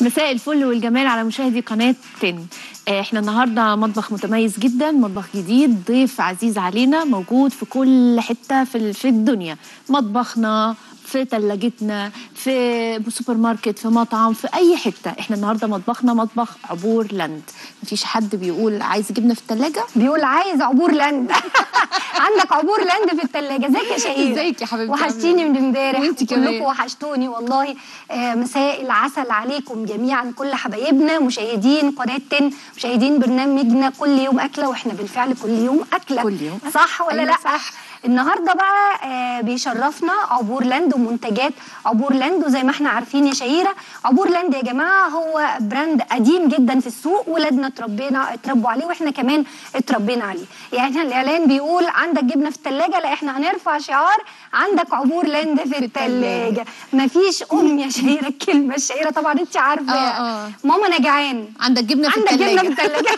مساء الفل والجمال على مشاهدي قناة 10 آه، احنا النهارده مطبخ متميز جدا مطبخ جديد ضيف عزيز علينا موجود في كل حتة في ال- في الدنيا مطبخنا في ثلاجتنا في سوبر ماركت في مطعم في اي حته احنا النهارده مطبخنا مطبخ عبور لاند مفيش حد بيقول عايز جبنه في الثلاجه بيقول عايز عبور لاند عندك عبور لاند في الثلاجه ازيك يا شهير ازيك يا حبيبتي وحشتيني عاملة من امبارح وانتي كمان. كلكم وحشتوني والله آه، مساء العسل عليكم جميعا كل حبايبنا مشاهدين قناه 10 مشاهدين برنامجنا كل يوم اكله واحنا بالفعل كل يوم اكله كل يوم أكلة. صح ولا أيوة لا صح. النهارده بقى آه، بيشرفنا عبور لاند ومنتجات عبور لاند وزي ما احنا عارفين يا شهيره عبور لاند يا جماعه هو براند قديم جدا في السوق ولادنا اتربينا اتربوا عليه واحنا كمان اتربينا عليه يعني الاعلان بيقول عندك جبنه في الثلاجه لا احنا هنرفع شعار عندك عبور لاند في الثلاجه مفيش ام يا شهيره الكلمه الشهيره طبعا انت عارفه آه، آه. ماما انا جعان عندك جبنه في عندك جبنه في الثلاجه الثلاجه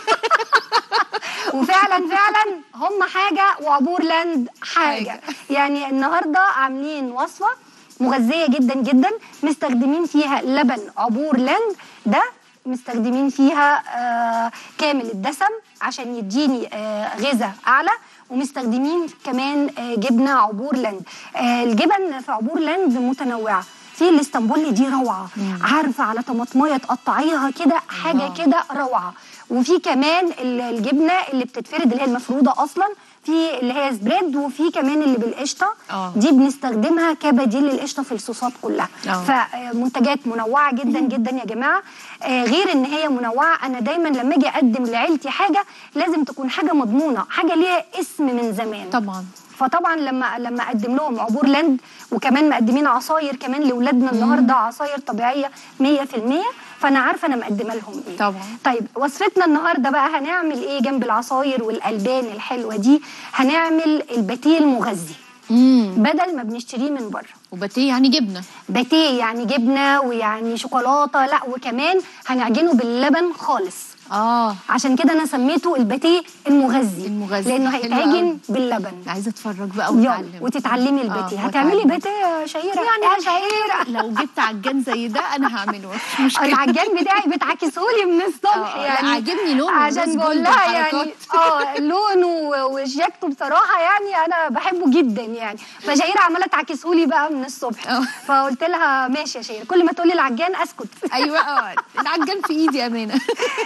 وفعلا فعلا هم حاجه وعبور لاند حاجه حاجة. يعني النهارده عاملين وصفه مغذيه جدا جدا مستخدمين فيها لبن عبور لاند ده مستخدمين فيها آه كامل الدسم عشان يديني آه غذاء اعلى ومستخدمين كمان آه جبنه عبور لاند آه الجبن في عبور لاند متنوعه في الاسطنبولي دي روعه عارفه على طماطمايه تقطعيها كده حاجه الله. كده روعه وفي كمان ال- الجبنه اللي بتتفرد اللي هي المفروده اصلا في اللي هي سبريد وفي كمان اللي بالقشطه آه. دي بنستخدمها كبديل للقشطه في الصوصات كلها آه. فمنتجات منوعه جدا جدا يا جماعه آه، غير ان هي منوعه انا دايما لما اجي اقدم لعيلتي حاجه لازم تكون حاجه مضمونه حاجه ليها اسم من زمان طبعا فطبعا لما لما اقدم لهم عبور لاند وكمان مقدمين عصاير كمان لاولادنا النهارده عصاير طبيعيه 100% فانا عارفه انا مقدمه لهم ايه طبعا. طيب وصفتنا النهارده بقى هنعمل ايه جنب العصاير والالبان الحلوه دي هنعمل الباتيه المغذي امم بدل ما بنشتريه من بره وباتيه يعني جبنه باتيه يعني جبنه ويعني شوكولاته لا وكمان هنعجنه باللبن خالص اه عشان كده انا سميته الباتيه المغذي المغذي. لانه حلو هيتعجن قوي. باللبن عايزه اتفرج بقى يلا واتعلم وتتعلمي الباتيه آه، هتعملي وأتعلم. باتيه يا شهيره يعني يا شهيره لو جبت عجان زي ده انا هعمله مش مشكله العجان بتاعي بتعكسهولي من الصبح آه، لا، يعني عاجبني لونه عشان روز بقول جولد لها يعني وحركات. اه لونه و- وشياكته بصراحه يعني انا بحبه جدا يعني فشهيره عماله تعكسهولي بقى من الصبح آه. فقلت لها ماشي يا شهيره كل ما تقولي العجان اسكت ايوه اه العجان في ايدي امانه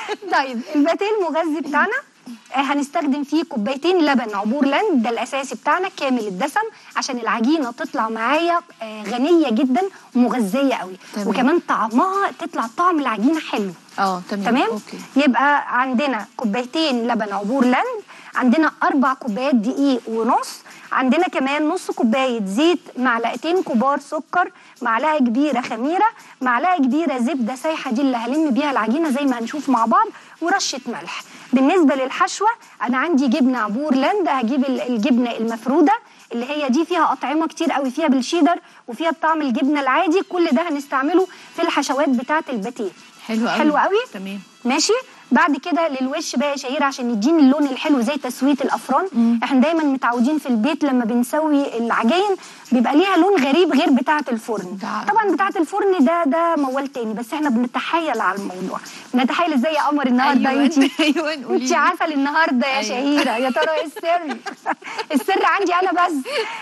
طيب الباتيه المغذي بتاعنا آه، هنستخدم فيه كوبايتين لبن عبور لاند ده الاساسي بتاعنا كامل الدسم عشان العجينه تطلع معايا آه، غنيه جدا ومغذيه قوي تمام. وكمان طعمها تطلع طعم العجينه حلو اه تمام تمام اوكي يبقى عندنا كوبايتين لبن عبور لاند عندنا اربع كوبايات دقيق ونص عندنا كمان نص كوبايه زيت معلقتين كبار سكر معلقه كبيره خميره معلقه كبيره زبده سايحه دي اللي هلم بيها العجينه زي ما هنشوف مع بعض ورشه ملح بالنسبه للحشوه انا عندي جبنه عبور لاند هجيب ال- الجبنه المفروده اللي هي دي فيها اطعمه كتير قوي فيها بالشيدر وفيها بطعم الجبنه العادي كل ده هنستعمله في الحشوات بتاعه الباتيه حلو قوي حلو قوي تمام ماشي بعد كده للوش بقى يا شهير عشان يديني اللون الحلو زي تسويه الافران احنا دايما متعودين في البيت لما بنسوي العجاين بيبقى ليها لون غريب غير بتاعه الفرن ده- طبعا بتاعه الفرن ده ده موال تاني بس احنا بنتحايل على الموضوع بنتحايل ازاي يا قمر النهارده أيوة، انت أيوة، قولي انت لي. عسل النهارده يا أيوة. شهيره يا ترى ايه السر السر عندي انا بس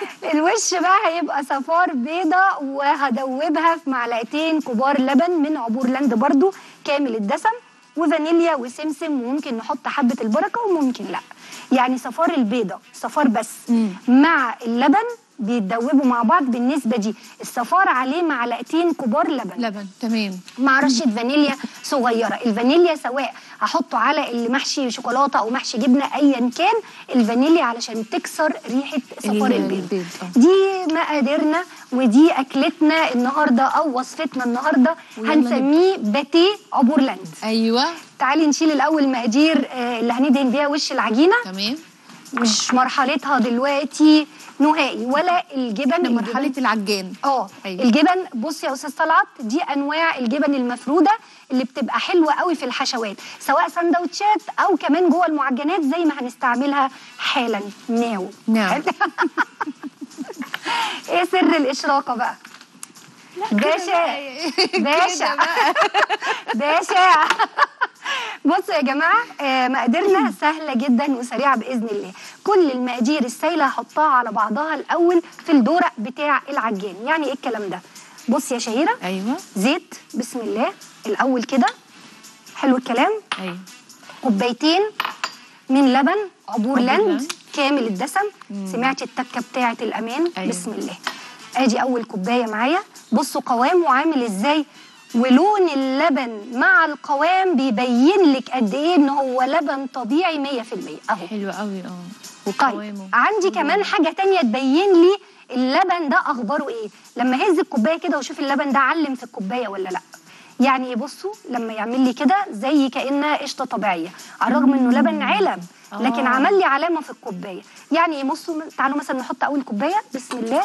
الوش بقى هيبقى صفار بيضه وهدوبها في معلقتين كبار لبن من عبور لاند برضو كامل الدسم وفانيليا وسمسم وممكن نحط حبه البركه وممكن لا يعني صفار البيضه صفار بس مم. مع اللبن بيتدوبوا مع بعض بالنسبه دي الصفار عليه معلقتين كبار لبن لبن تمام مع رشه فانيليا صغيره الفانيليا سواء هحطه على اللي محشي شوكولاته او محشي جبنه ايا كان الفانيليا علشان تكسر ريحه صفار ال- البيض البيض، آه. دي مقاديرنا ودي اكلتنا النهارده او وصفتنا النهارده ويلا هنسميه باتيه عبور لاند ايوه تعالي نشيل الاول مقادير آه، اللي هندهن بيها وش العجينه تمام مش مرحلتها دلوقتي نهائي ولا الجبن احنا الجبن- مرحله العجان اه أيوة. الجبن بص يا استاذ طلعت دي انواع الجبن المفروده اللي بتبقى حلوه قوي في الحشوات سواء سندوتشات او كمان جوه المعجنات زي ما هنستعملها حالا ناو نعم. ايه سر الاشراقه بقى باشا باشا باشا بصوا يا جماعه آه، مقاديرنا سهله جدا وسريعه باذن الله كل المقادير السايله هحطها على بعضها الاول في الدورق بتاع العجان يعني ايه الكلام ده بص يا شهيره ايوه زيت بسم الله الاول كده حلو الكلام ايوه كوبايتين من لبن عبور عبور لاند لاند. كامل الدسم سمعتي التكه بتاعه الامان أيوة. بسم الله ادي اول كوبايه معايا بصوا قوامه عامل ازاي ولون اللبن مع القوام بيبين لك قد ايه ان هو لبن طبيعي 100% اهو حلو قوي اه طيب وقوامه عندي كمان حاجه تانية تبين لي اللبن ده اخباره ايه لما هز الكوبايه كده واشوف اللبن ده علم في الكوبايه ولا لا يعني ايه بصوا لما يعمل لي كده زي كانها قشطه طبيعيه على الرغم انه لبن علب لكن آه. عمل لي علامه في الكوبايه يعني ايه بصوا تعالوا مثلا نحط اول كوبايه بسم الله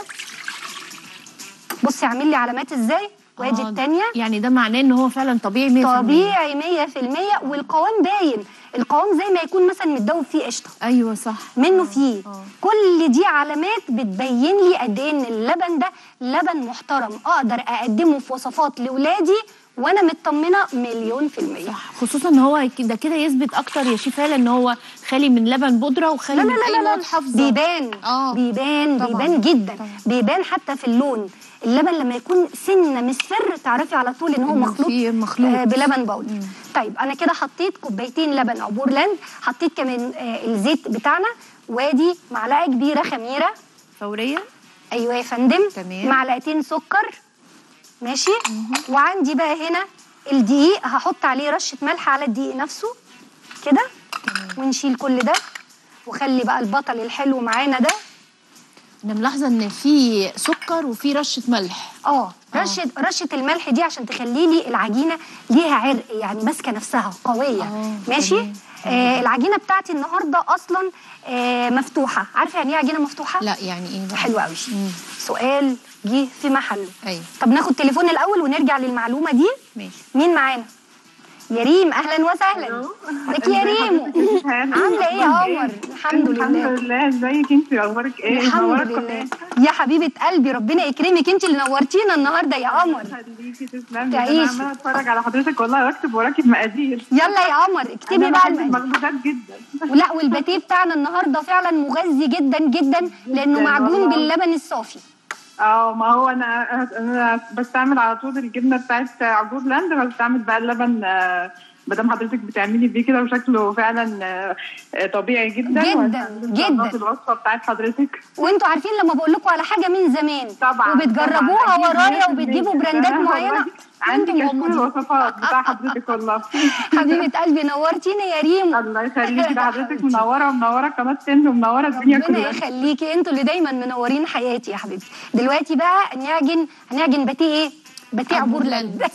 بصي عامل لي علامات ازاي وادي آه، التانية يعني ده معناه ان هو فعلا طبيعي 100% طبيعي 100% والقوام باين القوام زي ما يكون مثلا متدوب فيه قشطه ايوه صح منه فيه آه. كل دي علامات بتبين لي قد ايه ان اللبن ده لبن محترم اقدر اقدمه في وصفات لاولادي وانا مطمنه مليون في الميه صح خصوصا ان هو ده كده يثبت اكتر يا شيف فعلا ان هو خالي من لبن بودره وخالي لا لا من لا اي لا, لا. مواد حافظه بيبان آه. بيبان طبعاً. بيبان جدا طبعاً. بيبان حتى في اللون اللبن لما يكون سنه مصفر تعرفي على طول ان هو إنه مخلوط فيه مخلوط. آه بلبن باودر طيب انا كده حطيت كوبايتين لبن عبور لاند حطيت كمان آه الزيت بتاعنا وادي معلقه كبيره خميره فوريه ايوه يا فندم تمام. معلقتين سكر ماشي وعندي بقى هنا الدقيق هحط عليه رشه ملح على الدقيق نفسه كده ونشيل كل ده وخلي بقى البطل الحلو معانا ده انا ملاحظه ان في سكر وفي رشه ملح اه آه. رشه رشه الملح دي عشان تخلي لي العجينه ليها عرق يعني ماسكه نفسها قويه آه، ماشي تمام. آه العجينه بتاعتي النهارده اصلا آه مفتوحه عارفه يعني ايه عجينه مفتوحه لا يعني ايه بقى حلو قوي مم. سؤال جه في محله ايوه طب ناخد تليفون الاول ونرجع للمعلومه دي ماشي مين معانا يا ريم اهلا وسهلا ازيك يا ريم عامله ايه يا قمر الحمد الحمد لله لله ازيك انت اخبارك ايه الحمد منورة لله القناة. يا حبيبه قلبي ربنا يكرمك انت اللي نورتينا النهارده يا قمر خليكي تسلمي تعيشي. انا عماله اتفرج على حضرتك والله واكتب وراكب مقادير يلا يا قمر اكتبي انا بقى بحب المقادير المخبوزات جدا ولا والباتيه بتاعنا النهارده فعلا مغذي جدا جدا لانه جداً معجون والله. باللبن الصافي اه ما هو انا انا بستعمل على طول الجبنه بتاعت عبور لاند بستعمل بقى اللبن آه، مادام حضرتك بتعملي بيه كده وشكله فعلا آه، آه، طبيعي جدا جداً، وهستعمل جداً. في الوصفه بتاعت حضرتك وانتوا عارفين لما بقول لكم على حاجه من زمان طبعا وبتجربوها طبعاً. ورايا أكيد وبتجيبوا 100%. براندات والله معينه عندي انتم كشكول مغمضين. الوصفات بتاع حضرتك والله حبيبه قلبي نورتينا يا ريم الله يخليكي ده حضرتك منوره ومنوره قناه سند ومنوره الدنيا ربنا كلها يخليكي انتوا اللي دايما منورين حياتي يا حبيبتي دلوقتي بقى نعجن هنعجن باتيه ايه باتيه عبور عبور لاند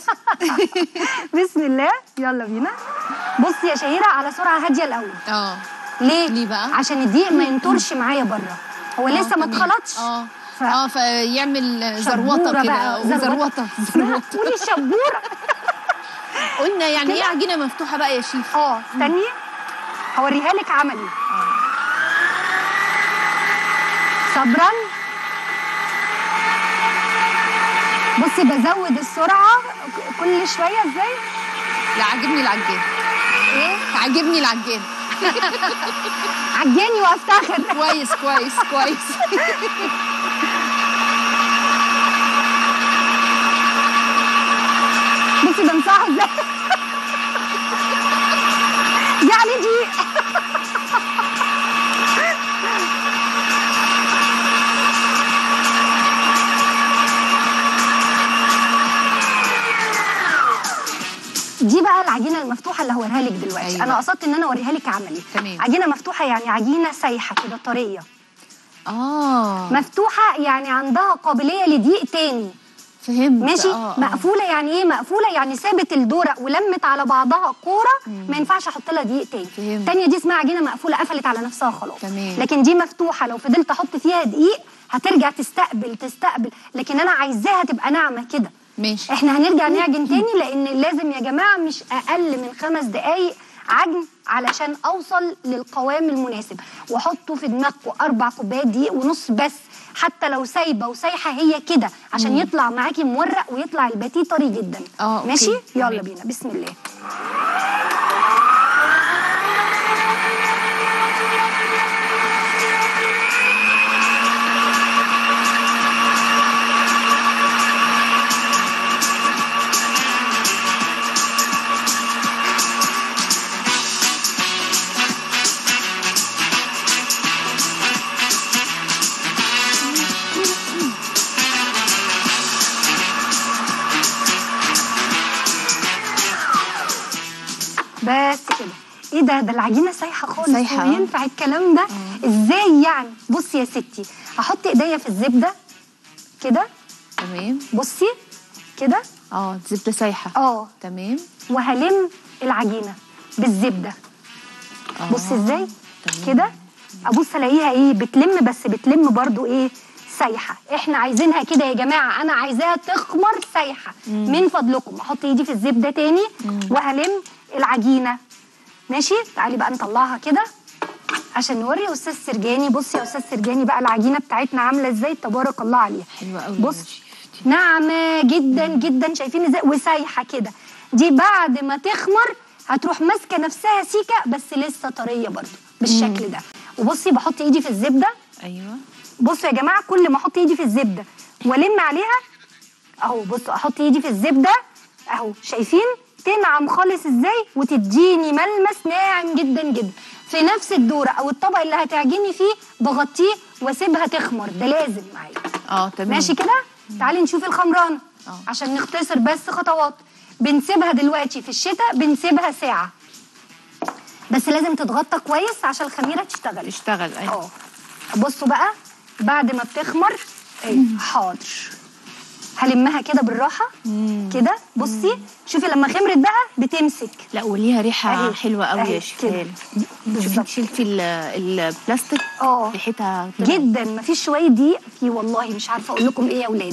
بسم الله يلا بينا بصي يا شهيره على سرعه هاديه الاول اه ليه ليه بقى؟ عشان الدقيق ما ينطرش معايا بره هو آه، لسه ما تمام. اتخلطش اه ف- اه فيعمل زروطه شبورة كده بقى، زروطه اسمها قولي شبوره قلنا يعني ايه كده؟ عجينه مفتوحه بقى يا شيف اه استني هوريها لك عملي صبرا بصي بزود السرعه ك- كل شويه ازاي لا عاجبني العجان ايه عاجبني العجان عجاني وافتخر كويس كويس كويس بصي بنصحها ازاي يعني دي دي بقى العجينه المفتوحه اللي هوريها لك دلوقتي أيوة. انا قصدت ان انا اوريها لك عملي تمام. عجينه مفتوحه يعني عجينه سايحه كده طريه اه مفتوحه يعني عندها قابليه لضيق تاني فهمت ماشي آه آه. مقفوله يعني ايه مقفوله يعني سابت الدورق ولمت على بعضها كوره ما ينفعش احط لها دقيق تاني فهمت. تانية دي اسمها عجينه مقفوله قفلت على نفسها خلاص تمام. لكن دي مفتوحه لو فضلت احط فيها دقيق هترجع تستقبل تستقبل لكن انا عايزاها تبقى ناعمه كده ماشي احنا هنرجع نعجن تاني لان لازم يا جماعه مش اقل من خمس دقايق عجن علشان اوصل للقوام المناسب وحطوا في دماغكم اربع كوبايات دقيق ونص بس حتى لو سايبه وسايحه هي كده عشان يطلع معاكي مورق ويطلع الباتيه طري جدا آه، أوكي. ماشي يلا تمام. بينا بسم الله بس كده ايه ده ده العجينه سايحه خالص سايحة، آه. وينفع الكلام ده ازاي يعني بصي يا ستي هحط ايديا في الزبده كده تمام بصي كده اه زبده سايحه اه تمام وهلم العجينه بالزبده آه. بصي ازاي تمام. كده ابص الاقيها ايه بتلم بس بتلم برضو ايه سايحه احنا عايزينها كده يا جماعه انا عايزاها تخمر سايحه من فضلكم احط ايدي في الزبده تاني وهلم العجينه ماشي تعالي بقى نطلعها كده عشان نوري يا استاذ سرجاني بصي يا استاذ سرجاني بقى العجينه بتاعتنا عامله ازاي تبارك الله عليها حلوه قوي بص ناعمه جدا جدا شايفين ازاي وسايحه كده دي بعد ما تخمر هتروح ماسكه نفسها سيكه بس لسه طريه برضو بالشكل ده وبصي بحط ايدي في الزبده ايوه بصوا يا جماعه كل ما احط ايدي في الزبده والم عليها اهو بصوا احط ايدي في الزبده اهو شايفين تنعم خالص ازاي وتديني ملمس ناعم جدا جدا في نفس الدوره او الطبق اللي هتعجني فيه بغطيه واسيبها تخمر ده لازم معايا اه تمام ماشي كده تعالي نشوف الخمرانه اه. عشان نختصر بس خطوات بنسيبها دلوقتي في الشتاء بنسيبها ساعه بس لازم تتغطى كويس عشان الخميره تشتغل اشتغل ايوه اه بصوا بقى بعد ما بتخمر ايه حاضر هلمها كده بالراحه كده بصي شوفي لما خمرت بقى بتمسك لا وليها ريحه أهي. حلوه قوي أهي يا كده. شفال شوفي بالظبط شلتي ال- البلاستيك اه ريحتها طلعت. جدا مفيش شويه دقيق فيه والله مش عارفه اقول لكم ايه يا اولاد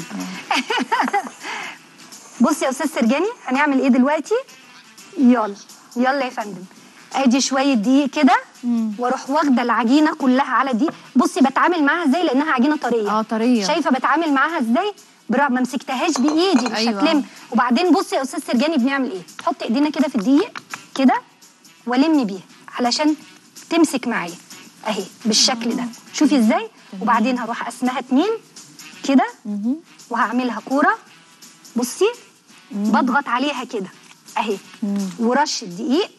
بصي يا استاذ سرجاني هنعمل ايه دلوقتي يلا يلا يا فندم ادي شويه دقيق كده واروح واخده العجينه كلها على دي بصي بتعامل معاها ازاي لانها عجينه طريه اه طريه شايفه بتعامل معاها ازاي برا ما مسكتهاش بايدي مش أيوة. هتلم وبعدين بصي يا استاذ سرجاني بنعمل ايه نحط ايدينا كده في الدقيق كده والم بيها علشان تمسك معايا اهي بالشكل ده شوفي ازاي وبعدين هروح قسمها اتنين كده مهم. وهعملها كوره بصي بضغط عليها كده اهي ورش الدقيق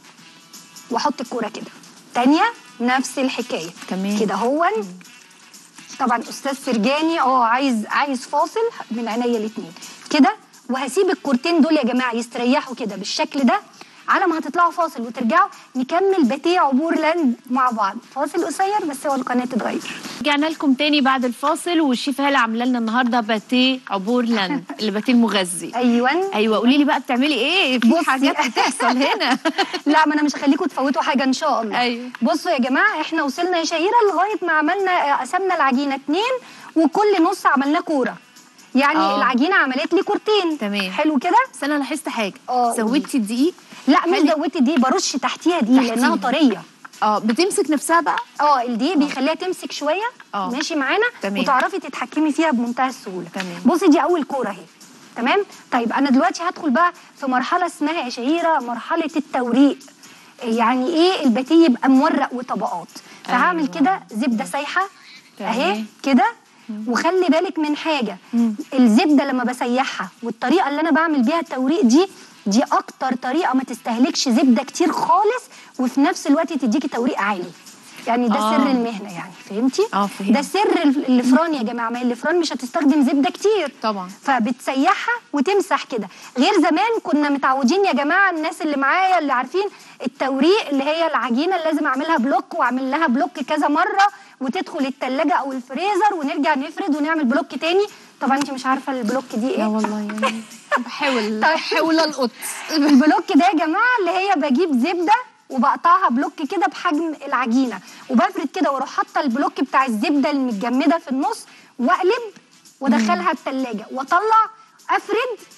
واحط الكوره كده تانية نفس الحكايه تمام. كده هو طبعا استاذ فرجاني اه عايز عايز فاصل من عينيا الاثنين كده وهسيب الكورتين دول يا جماعه يستريحوا كده بالشكل ده على ما هتطلعوا فاصل وترجعوا نكمل باتيه عبور لاند مع بعض فاصل قصير بس هو القناه تتغير رجعنا لكم تاني بعد الفاصل والشيف هاله عامله لنا النهارده باتيه عبور لاند الباتيه المغذي ايوه ايوه قولي لي بقى بتعملي ايه في بصي. حاجات بتحصل هنا لا ما انا مش هخليكم تفوتوا حاجه ان شاء الله أيوة. بصوا يا جماعه احنا وصلنا يا شهيره لغايه ما عملنا قسمنا العجينه اتنين وكل نص عملناه كوره يعني آه. العجينه عملت لي كورتين تمام. حلو كده بس انا لاحظت حاجه آه، زودتي الدقيق لا مش خلي- زودت دي برش تحتيها دي تحتيها. لانها طريه اه بتمسك نفسها بقى اه الدقيق بيخليها تمسك شويه آه. ماشي معانا تمام. وتعرفي تتحكمي فيها بمنتهى السهوله تمام. بصي دي اول كوره اهي تمام طيب انا دلوقتي هدخل بقى في مرحله اسمها يا شهيره مرحله التوريق يعني ايه الباتيه يبقى مورق وطبقات فهعمل أيوة. كده زبده سايحه اهي تمام. كده وخلي بالك من حاجه الزبده لما بسيحها والطريقه اللي انا بعمل بيها التوريق دي دي اكتر طريقه ما تستهلكش زبده كتير خالص وفي نفس الوقت تديكي توريق عالي يعني ده آه. سر المهنه يعني فهمتي آه، فهمت. ده سر ال- الفران يا جماعه ما هي الفران مش هتستخدم زبده كتير طبعا فبتسيحها وتمسح كده غير زمان كنا متعودين يا جماعه الناس اللي معايا اللي عارفين التوريق اللي هي العجينه اللي لازم اعملها بلوك واعمل لها بلوك كذا مره وتدخل التلاجة او الفريزر ونرجع نفرد ونعمل بلوك تاني طبعا انت مش عارفه البلوك دي لا ايه والله يعني بحاول طيب. بحاول القط البلوك ده يا جماعه اللي هي بجيب زبده وبقطعها بلوك كده بحجم العجينه وبفرد كده واروح حاطه البلوك بتاع الزبده المتجمده في النص واقلب وادخلها التلاجة واطلع افرد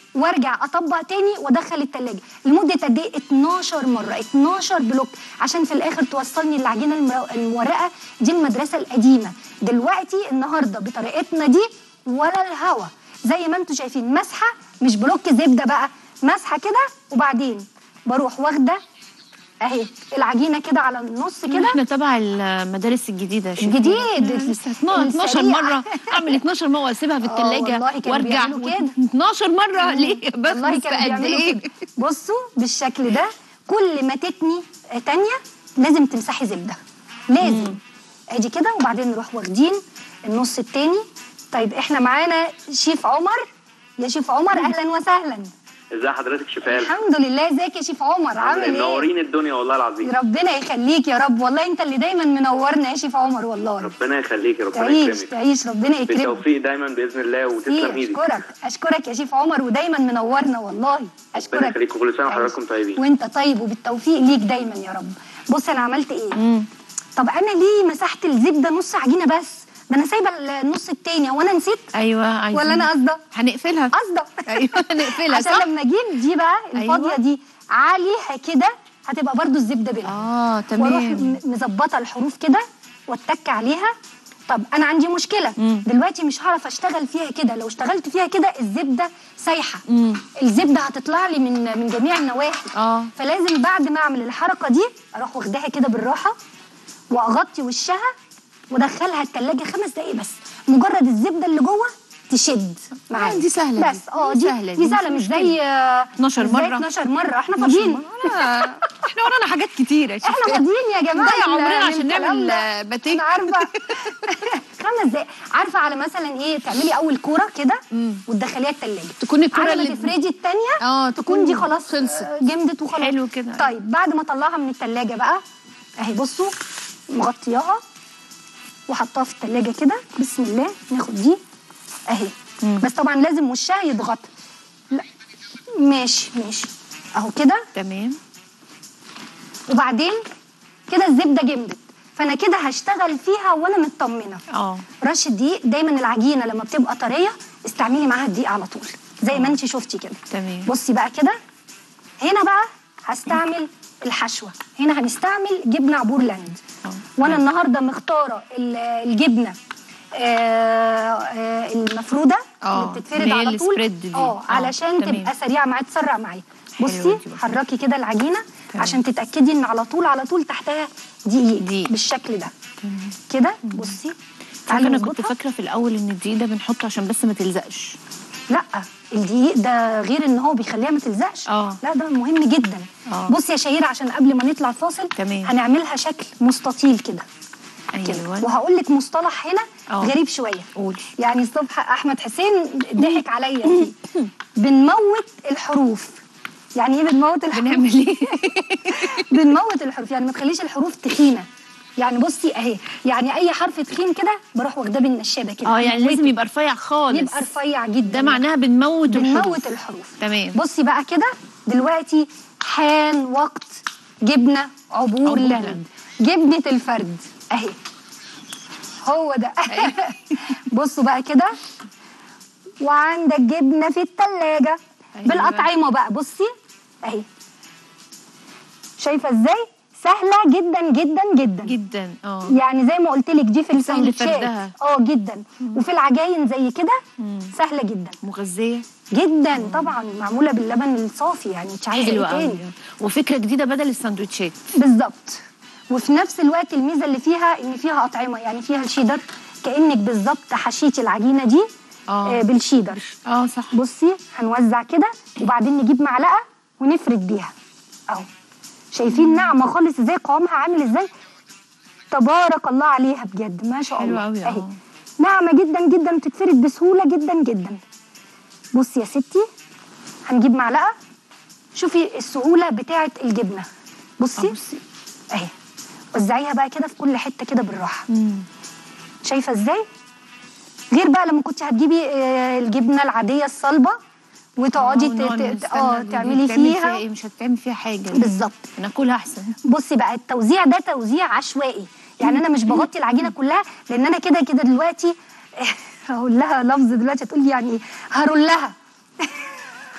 وارجع اطبق تاني وادخل التلاجة لمده قد ايه 12 مره 12 بلوك عشان في الاخر توصلني العجينه المر- المورقه دي المدرسه القديمه دلوقتي النهارده بطريقتنا دي ولا الهوا زي ما انتم شايفين مسحه مش بلوك زبده بقى مسحه كده وبعدين بروح واخده اهي العجينه كده على النص كده احنا تبع المدارس الجديده يا شيخ. الجديد، لسه 12 السريع. مره اعمل 12 مره واسيبها في آه، الثلاجه والله كانوا وارجع بيعملوا كده. 12 مره ليه بس والله بس كانوا قد بيعملوا ايه كده. بصوا بالشكل ده كل ما تتني تانية لازم تمسحي زبده لازم ادي كده وبعدين نروح واخدين النص التاني طيب احنا معانا شيف عمر يا شيف عمر اهلا وسهلا ازي حضرتك شفال الحمد لله ازيك يا شيف عمر عامل ايه منورين الدنيا والله العظيم ربنا يخليك يا رب والله انت اللي دايما منورنا يا شيف عمر والله ربنا يخليكي ربنا تعيش يكرمك تعيش ربنا يكرمك بالتوفيق دايما باذن الله وتسلم إيه، ايدك اشكرك اشكرك يا شيف عمر ودايما منورنا والله ربنا اشكرك يخليك وكل سنه وحضراتكم طيبين وانت طيب وبالتوفيق ليك دايما يا رب بص انا عملت ايه طب انا ليه مسحت الزبده نص عجينه بس ده انا سايبه النص التاني هو انا نسيت ايوه عايزين ولا انا قصده هنقفلها قصده ايوه هنقفلها عشان صح لما اجيب دي بقى الفاضيه أيوة. دي عليها كده هتبقى برضو الزبده بينها اه واروح تمام م- مظبطه الحروف كده واتك عليها طب انا عندي مشكله مم. دلوقتي مش هعرف اشتغل فيها كده لو اشتغلت فيها كده الزبده سايحه مم. الزبده هتطلع لي من من جميع النواحي اه فلازم بعد ما اعمل الحركه دي اروح واخداها كده بالراحه واغطي وشها وادخلها التلاجة خمس دقايق بس مجرد الزبده اللي جوه تشد معايا دي سهلة دي. بس اه دي دي سهلة دي دي، سهله مش مش زي آه، 12 مش زي مرة. 12 مره احنا فاضيين آه، احنا ورانا حاجات كتيره شفتي؟ احنا فاضيين يا جماعه نضيع لل- عمرنا عشان للكلام نعمل ده. آه، باتيه انا عارفه خمس دقايق عارفه على مثلا ايه تعملي اول كوره كده مم. وتدخليها التلاجة تكون الكرة على اللي ما تفردي التانية اه تكون دي خلاص خلصت آه، جمدت وخلاص حلو كده. طيب بعد ما اطلعها من التلاجة بقى اهي بصوا مغطياها وحطها في التلاجة كده بسم الله ناخد دي اهي مم. بس طبعا لازم وشها يتغطى لا ماشي ماشي اهو كده تمام وبعدين كده الزبده جمدت فانا كده هشتغل فيها وانا مطمنه اه رشه دقيق دايما العجينه لما بتبقى طريه استعملي معاها الدقيق على طول زي ما انت شفتي كده تمام. بصي بقى كده هنا بقى هستعمل الحشوه هنا هنستعمل جبنه عبور لاند آه. وانا النهارده مختاره ال- الجبنه آه، آه، المفروده آه، اللي بتتفرد اللي هي على طول السبريد دي. اه آه، علشان تمام. تبقى سريعه معايا تسرع معايا حلوة بصي دي برضه. حركي كده العجينه تمام. عشان تتاكدي ان على طول على طول تحتها دقيق دقيق. بالشكل ده كده بصي عارفه انا كنت نظبطها. فاكره في الاول ان الدقيق ده بنحطه عشان بس ما تلزقش لا الدقيق ده غير ان هو بيخليها ما تلزقش آه. لا ده مهم جدا آه. بصي يا شهيره عشان قبل ما نطلع فاصل تمام. هنعملها شكل مستطيل كده كده ايوه وهقول لك مصطلح هنا آه. غريب شويه قولي يعني الصبح احمد حسين ضحك عليا فيه بنموت الحروف يعني ايه بنموت الحروف بنعمل ايه بنموت الحروف يعني ما تخليش الحروف تخينه يعني بصي اهي يعني اي حرف تخين كده بروح واخداه بالنشابه كده اه يعني لازم أموته. يبقى رفيع خالص يبقى رفيع جدا ده معناها بنموت الحروف بنموت الحروف تمام بصي بقى كده دلوقتي حان وقت جبنه عبور عبور لاند لاند. جبنه الفرد اهي هو ده بصوا بقى كده وعندك جبنه في التلاجة أيوة. بالاطعمه بقى بصي اهي شايفه ازاي سهله جدا جدا جدا جدا اه يعني زي ما قلت لك دي في الساندوتشات فردها. اه جدا وفي العجاين زي كده مم. سهله جدا مغذيه جدا طبعا معموله باللبن الصافي يعني مش عايزه حلوه ايه قوي تاني وفكره جديده بدل السندوتشات بالظبط وفي نفس الوقت الميزه اللي فيها ان فيها اطعمه يعني فيها الشيدر كانك بالظبط حشيتي العجينه دي آه. آه بالشيدر اه صح بصي هنوزع كده وبعدين نجيب معلقه ونفرد بيها اهو شايفين ناعمه خالص ازاي قوامها عامل ازاي تبارك الله عليها بجد ما شاء حلو الله أوي، اهي آه. ناعمه جدا جدا بتتفرد بسهوله جدا جدا بصي يا ستي هنجيب معلقه شوفي السهوله بتاعه الجبنه بصي آه، بصي. اهي وزعيها بقى كده في كل حته كده بالراحه مم. شايفه ازاي غير بقى لما كنت هتجيبي آه، الجبنه العاديه الصلبه وتقعدي آه، ت- ونقعد ت- نستنى اه دي تعملي بتعمل فيها ايه مش هتعمل فيها حاجه بالظبط ناكلها احسن بصي بقى التوزيع ده توزيع عشوائي يعني انا مش بغطي العجينه كلها لان انا كده كده دلوقتي هقول لها لفظ دلوقتي هتقول لي يعني ايه هرول لها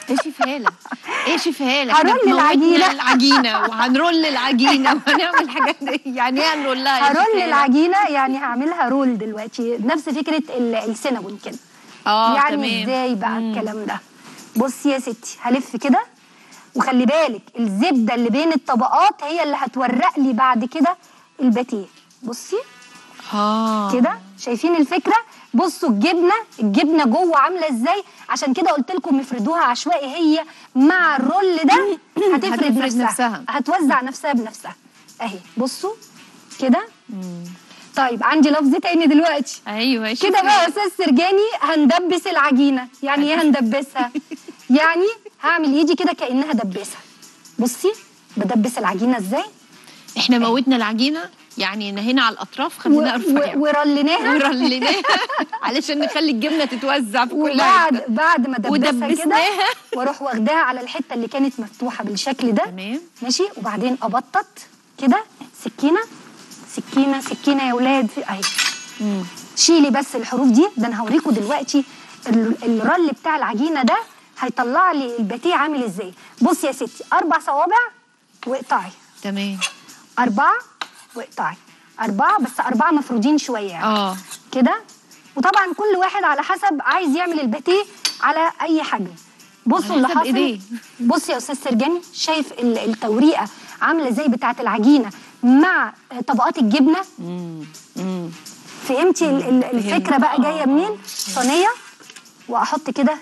ايه شيف هاله ايه شيف هاله هرول إحنا موتنا العجينة. العجينه وهنرول العجينه وهنعمل حاجات دي. يعني ايه هنرولها يا شيف هرول هالة؟ العجينه يعني هعملها رول دلوقتي نفس فكره ال- السينابون كده اه يعني تمام ازاي بقى الكلام ده بصي يا ستي هلف كده وخلي بالك الزبده اللي بين الطبقات هي اللي هتورق لي بعد كده الباتيه بصي اه كده شايفين الفكره بصوا الجبنه الجبنه جوه عامله ازاي عشان كده قلت لكم افردوها عشوائي هي مع الرول ده هتفرد هتفرد نفسها. نفسها. هتوزع نفسها بنفسها اهي بصوا كده طيب عندي لفظ تاني دلوقتي ايوه يا شيف كده بقى يا هالة. استاذ سرجاني هندبس العجينه يعني ايه هندبسها يعني هعمل ايدي كده كانها دباسه بصي بدبس العجينه ازاي احنا موتنا العجينه يعني نهينا على الاطراف و- خلينا ارفع و- ورليناها ورليناها علشان نخلي الجبنه تتوزع في كل وبعد حته بعد ما دبسها كده ودبسناها. واروح واخداها على الحته اللي كانت مفتوحه بالشكل ده تمام ماشي وبعدين ابطط كده سكينه سكينه سكينه يا ولاد في اهي مم. شيلي بس الحروف دي ده انا هوريكم دلوقتي ال- الرل بتاع العجينه ده هيطلع لي الباتيه عامل ازاي بصي يا ستي اربع صوابع واقطعي تمام اربعه واقطعي اربعه بس اربعه مفرودين شويه يعني اه كده وطبعا كل واحد على حسب عايز يعمل الباتيه على اي حجم بصوا على اللي حسب حاصل إيديه. بص يا استاذ سرجاني شايف ال- التوريقه عامله زي بتاعه العجينه مع طبقات الجبنه مم. مم. فهمتي ال- ال- الفكره بقى آه، جايه آه. منين صينيه واحط كده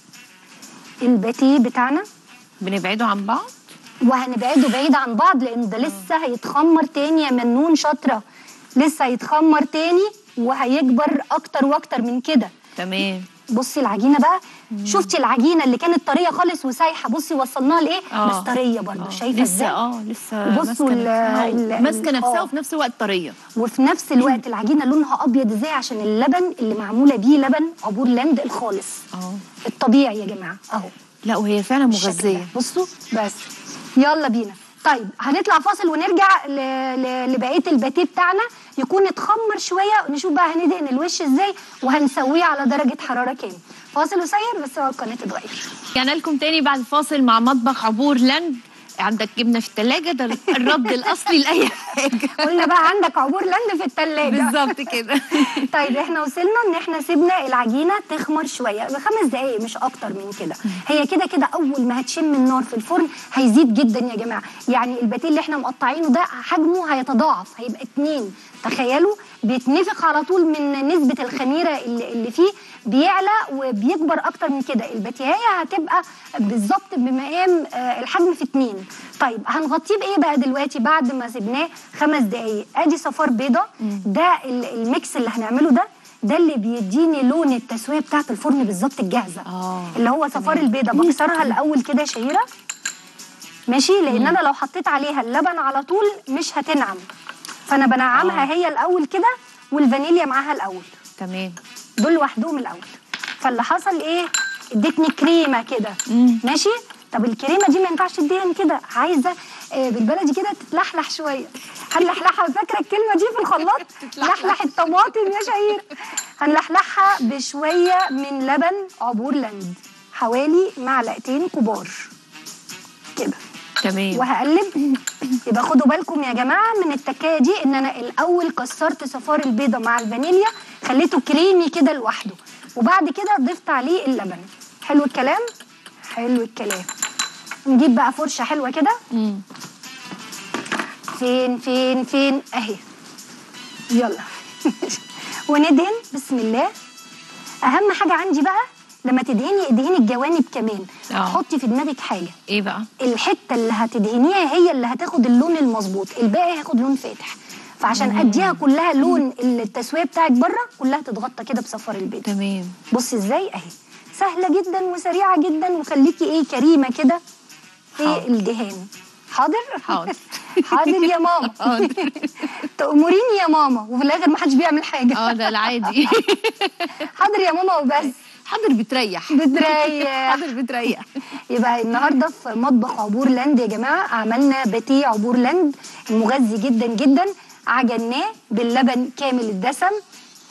الباتيه بتاعنا بنبعده عن بعض وهنبعده بعيد عن بعض لان ده لسه هيتخمر تاني يا منون شاطره لسه هيتخمر تاني وهيكبر اكتر واكتر من كده تمام بصي العجينه بقى شفتي العجينه اللي كانت طريه خالص وسايحه بصي وصلناها لايه آه. بس طريه برضه آه. شايفه لسه ازاي اه لسه بصوا ماسكه ال- نفسها ال- ماسكه ال- نفسها آه. وفي نفس الوقت طريه وفي نفس الوقت العجينه لونها ابيض ازاي عشان اللبن اللي معموله بيه لبن عبور لاند الخالص اه الطبيعي يا جماعه اهو لا وهي فعلا بالشكل مغذيه ده. بصوا بس يلا بينا طيب هنطلع فاصل ونرجع ل... ل... لبقيه الباتيه بتاعنا يكون اتخمر شويه نشوف بقى هندهن الوش ازاي وهنسويه على درجه حراره كام فاصل قصير بس هو القناه تتغير رجعنا لكم تاني بعد الفاصل مع مطبخ عبور لاند عندك جبنه في الثلاجه ده الرد الاصلي لاي حاجه قلنا بقى عندك عبور لاند في الثلاجه بالظبط كده طيب احنا وصلنا ان احنا سيبنا العجينه تخمر شويه بخمس دقائق مش اكتر من كده هي كده كده اول ما هتشم النار في الفرن هيزيد جدا يا جماعه يعني الباتيه اللي احنا مقطعينه ده حجمه هيتضاعف هيبقى اتنين تخيلوا بيتنفخ على طول من نسبه الخميره اللي, اللي فيه بيعلى وبيكبر اكتر من كده الباتيهايه هتبقى بالظبط بمقام آه، الحجم في اتنين طيب هنغطيه بايه بقى دلوقتي بعد ما سيبناه خمس دقايق ادي صفار بيضه ده ال- الميكس اللي هنعمله ده ده اللي بيديني لون التسويه بتاعت الفرن بالظبط الجاهزه آه. اللي هو صفار البيضه بكسرها الاول كده يا شهيره ماشي لان انا لو حطيت عليها اللبن على طول مش هتنعم فانا بنعمها آه. هي الاول كده والفانيليا معاها الاول تمام دول لوحدهم الاول فاللي حصل ايه ادتني كريمه كده مم. ماشي طب الكريمه دي ما ينفعش تديها كده عايزه آه، بالبلدي كده تتلحلح شويه هنلحلحها فاكره الكلمه دي في الخلاط لحلح الطماطم يا شهير هنلحلحها بشويه من لبن عبور لاند حوالي معلقتين كبار كده تمام وهقلب يبقى خدوا بالكم يا جماعه من التكايه دي ان انا الاول كسرت صفار البيضه مع الفانيليا خليته كريمي كده لوحده وبعد كده ضفت عليه اللبن حلو الكلام حلو الكلام نجيب بقى فرشه حلوه كده مم. فين فين فين اهي يلا وندهن بسم الله اهم حاجه عندي بقى لما تدهني ادهني الجوانب كمان آه. حطي في دماغك حاجه ايه بقى الحته اللي هتدهنيها هي اللي هتاخد اللون المظبوط الباقي هياخد لون فاتح فعشان اديها كلها لون التسويه بتاعت بره كلها تتغطى كده بصفار البيض تمام بصي ازاي اهي سهله جدا وسريعه جدا وخليكي ايه كريمه كده في حاضر. الدهان حاضر حاضر. حاضر يا ماما حاضر. تأمريني يا ماما وفي الاخر ما حدش بيعمل حاجه اه ده العادي حاضر يا ماما وبس حاضر بتريح بتريح حاضر بتريح يبقى النهارده في مطبخ عبور لاند يا جماعه عملنا باتيه عبور لاند مغذي جدا جدا عجناه باللبن كامل الدسم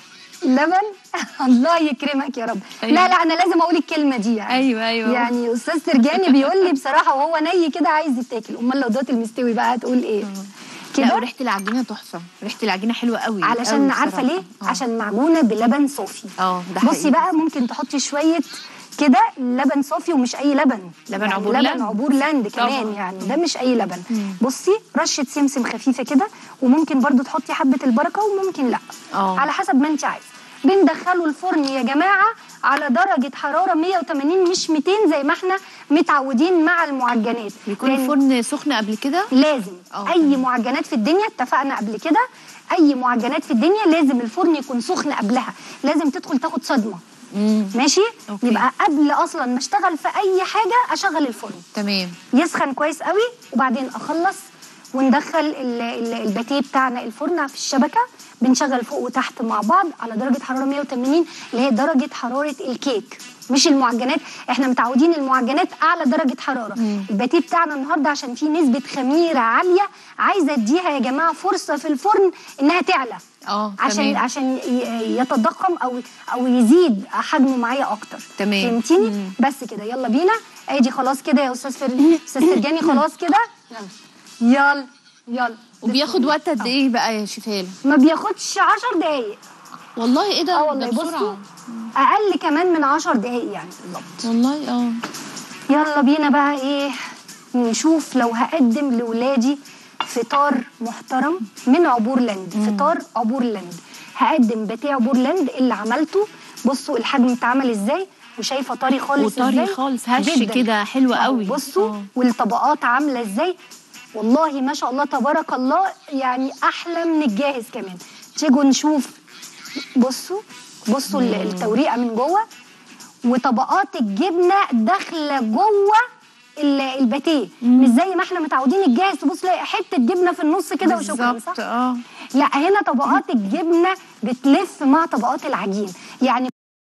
لبن الله يكرمك يا رب أيوة. لا لا انا لازم اقول الكلمه دي يعني ايوه ايوه يعني استاذ سرجاني بيقول لي بصراحه وهو ني كده عايز يتاكل امال لو دوت المستوي بقى هتقول ايه لا كده وريحه العجينه تحفه ريحه العجينه حلوه قوي علشان قوي عارفه بصراحة. ليه آه. عشان معجونه بلبن صافي اه ده حقيقي. بصي بقى ممكن تحطي شويه كده لبن صافي ومش اي لبن لبن يعني عبور لبن لاند. عبور لاند طبعاً. كمان يعني ده مش اي لبن بصي رشه سمسم خفيفه كده وممكن برضو تحطي حبه البركه وممكن لا اه. على حسب ما انت عايزه بندخله الفرن يا جماعه على درجه حراره 180 مش 200 زي ما احنا متعودين مع المعجنات بيكون لأن- الفرن سخن قبل كده لازم اه، اي تمام. معجنات في الدنيا اتفقنا قبل كده اي معجنات في الدنيا لازم الفرن يكون سخن قبلها لازم تدخل تاخد صدمه امم ماشي اوكي. يبقى قبل اصلا ما اشتغل في اي حاجه اشغل الفرن تمام يسخن كويس قوي وبعدين اخلص وندخل ال- ال- الباتيه بتاعنا الفرن في الشبكه بنشغل فوق وتحت مع بعض على درجه حراره 180 اللي هي درجه حراره الكيك مش المعجنات احنا متعودين المعجنات اعلى درجه حراره الباتيه بتاعنا النهارده عشان فيه نسبه خميره عاليه عايزه اديها يا جماعه فرصه في الفرن انها تعلى اه عشان تمام. عشان ي- يتضخم او او يزيد حجمه معايا اكتر تمام. فهمتيني مم. بس كده يلا بينا ادي خلاص كده يا استاذ فر... استاذ فرجاني خلاص كده يلا يلا يلا وبياخد وقت قد ايه بقى يا شفال ما بياخدش 10 دقايق والله ايه ده اه والله ده بصوا بسرعه اقل كمان من 10 دقايق يعني بالظبط والله اه يلا بينا بقى ايه نشوف لو هقدم لولادي فطار محترم من عبور لاند فطار عبور لاند هقدم باتيه عبور لاند اللي عملته بصوا الحجم اتعمل ازاي وشايفه طري خالص وطري ازاي خالص، هش جداً. كده، حلوة أهو قوي. بصوا آه. والطبقات عامله ازاي والله ما شاء الله تبارك الله يعني احلى من الجاهز كمان تيجوا نشوف بصوا بصوا ال- التوريقه من جوه وطبقات الجبنه داخله جوه ال- الباتيه مش زي ما احنا متعودين الجاهز تبص تلاقي حته جبنه في النص كده وشكرا بالظبط صح؟ اه لا هنا طبقات الجبنه بتلف مع طبقات العجين يعني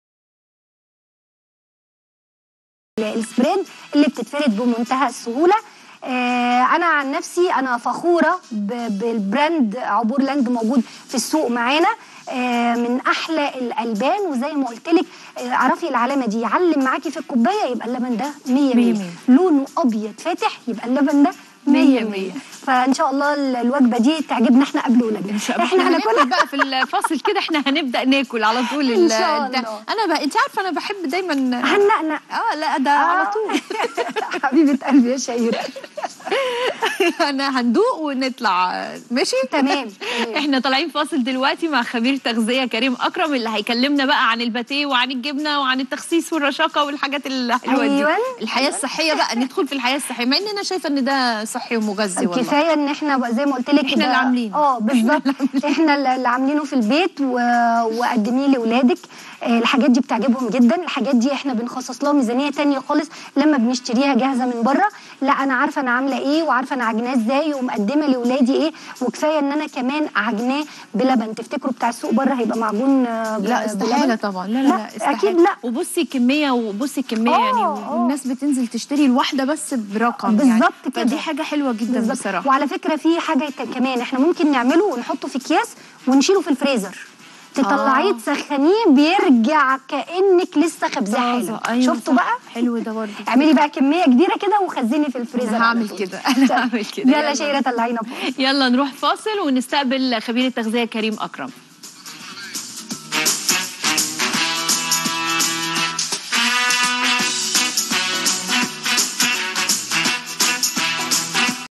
السبريد اللي بتتفرد بمنتهى السهوله آه انا عن نفسي انا فخوره ب- بالبراند عبور لاند موجود في السوق معانا آه من احلى الالبان وزي ما قلت لك آه اعرفي العلامه دي يعلم معاكي في الكوبايه يبقى اللبن ده 100 مية 100 مية. لونه ابيض فاتح يبقى اللبن ده 100 مية 100 مية. فان شاء الله ال- الوجبه دي تعجبنا احنا قبل ولادنا ان شاء الله احنا احنا هناكلها هناكل بقى في الفاصل كده احنا هنبدا ناكل على طول إن ال- شاء البتاع. الله. انا بقى انت عارفه انا بحب دايما هنقنق اه لا ده على طول حبيبه قلبي يا شهيره انا هندوق ونطلع ماشي تمام تمام. احنا طالعين فاصل دلوقتي مع خبير تغذيه كريم اكرم اللي هيكلمنا بقى عن الباتيه وعن الجبنه وعن التخسيس والرشاقه والحاجات الحلوه أيوة. دي الحياه الصحيه بقى ندخل في الحياه الصحيه مع ان انا شايفه ان ده صحي ومغذي والله كفايه ان احنا بقى زي ما قلت لك إحنا ده- اللي عاملينه. اه بالظبط احنا اللي اللي عاملينه في البيت و... وقدميه لاولادك آه، الحاجات دي بتعجبهم جدا الحاجات دي احنا بنخصص لها ميزانيه تانية خالص لما بنشتريها جاهزه من بره لا انا عارفه انا عامله ايه وعارفه انا عجناه ازاي ومقدمه لاولادي ايه وكفايه ان انا كمان عجناه بلبن تفتكروا بتاع السوق بره هيبقى معجون آه، ب- لا استحاله بلبن؟ طبعا لا لا لا، لا استحالة. أكيد لا. وبصي الكميه وبصي الكميه آه، يعني آه. والناس بتنزل تشتري الواحده بس برقم يعني بالظبط كده. فدي حاجه حلوه جدا بالظبط. بصراحه وعلى فكره في حاجه ت- كمان احنا ممكن نعمله ونحطه في اكياس ونشيله في الفريزر تطلعيه آه. تسخنيه بيرجع كانك لسه خبزاه طازة. حلو أيوة شفتوا صح. بقى حلو ده برضه اعملي بقى كميه كبيره كده وخزني في الفريزر أنا على هعمل طول. كده. أنا هعمل كده. يلا يلا. شيره طلعينا فوق يلا نروح فاصل ونستقبل خبير التغذيه كريم اكرم